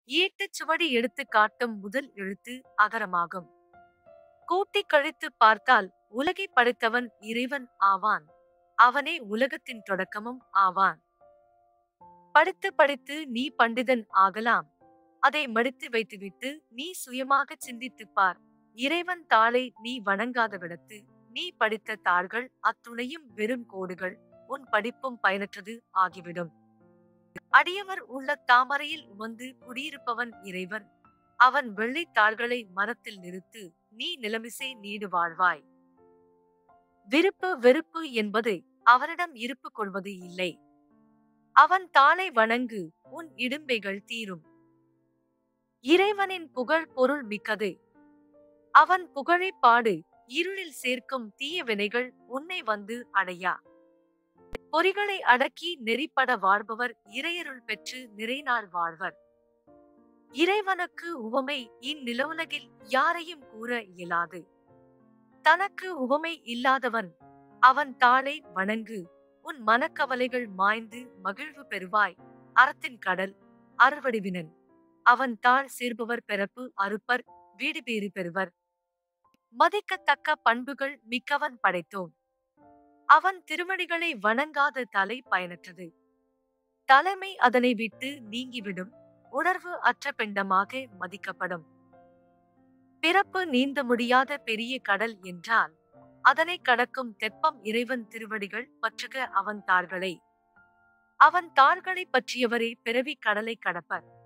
ஈட்டுச் சுவடி எடுத்து காட்டும் முதல் எழுத்து அகரமாகும் கூட்டிக் கழித்து பார்த்தால் உலகை படைத்தவன் இறைவன் ஆவான் அவனே உலகத்தின் தொடக்கமும் ஆவான் படித்து படித்து நீ பண்டிதன் ஆகலாம் அதை மடித்து வைத்துவிட்டு நீ சுயமாக சிந்தித்துப் பார் இறைவன் தாளை நீ வணங்காத விடத்து நீ படித்த தாள்கள் அத்துணையும் வெறும் கோடுகள் உன் படிப்பும் பயனற்றது ஆகிவிடும் அடியவர் உள்ள தாமரையில் உமந்து குடியிருப்பவன் இறைவன் அவன் வெள்ளைத் தாள்களை மரத்தில் நிறுத்து நீ நிலமிசை நீடு வாழ்வாய் விருப்பு வெறுப்பு என்பது அவனிடம் இருப்பு கொள்வது இல்லை அவன் தாளை வணங்கு உன் இடும்பைகள் தீரும் இறைவனின் புகழ் பொருள் மிக்கது அவன் புகழைப் பாடு இருளில் சேர்க்கும் தீய வினைகள் உன்னை வந்து அடையா பொறிகளை அடக்கி நெறிப்பட வாழ்பவர் இறையருள் பெற்று நிறைநாள் வாழ்வர் இறைவனுக்கு உவமை இந்நிலவுலகில் யாரையும் கூற இயலாது தனக்கு உவமை இல்லாதவன் அவன் தாளை வணங்கு உன் மனக்கவலைகள் மாய்ந்து மகிழ்வு பெறுவாய் அறத்தின் கடல் அறுவடிவினன் அவன் தாழ் சேர்பவர் பிறப்பு அறுப்பர் வீடு பேறு பெறுவர் மதிக்கத்தக்க பண்புகள் மிக்கவன் படைத்தோன் அவன் திருவடிகளை வணங்காத தலை பயனற்றது தலைமை அதனை விட்டு நீங்கிவிடும் உணர்வு அற்ற பிண்டமாக மதிக்கப்படும் பிறப்பு நீந்த முடியாத பெரிய கடல் என்றால் அதனை கடக்கும் தெப்பம் இறைவன் திருவடிகள் பற்றுக அவன் தாள்களை அவன் தாள்களை பற்றியவரே பிறவி கடலை கடப்பர்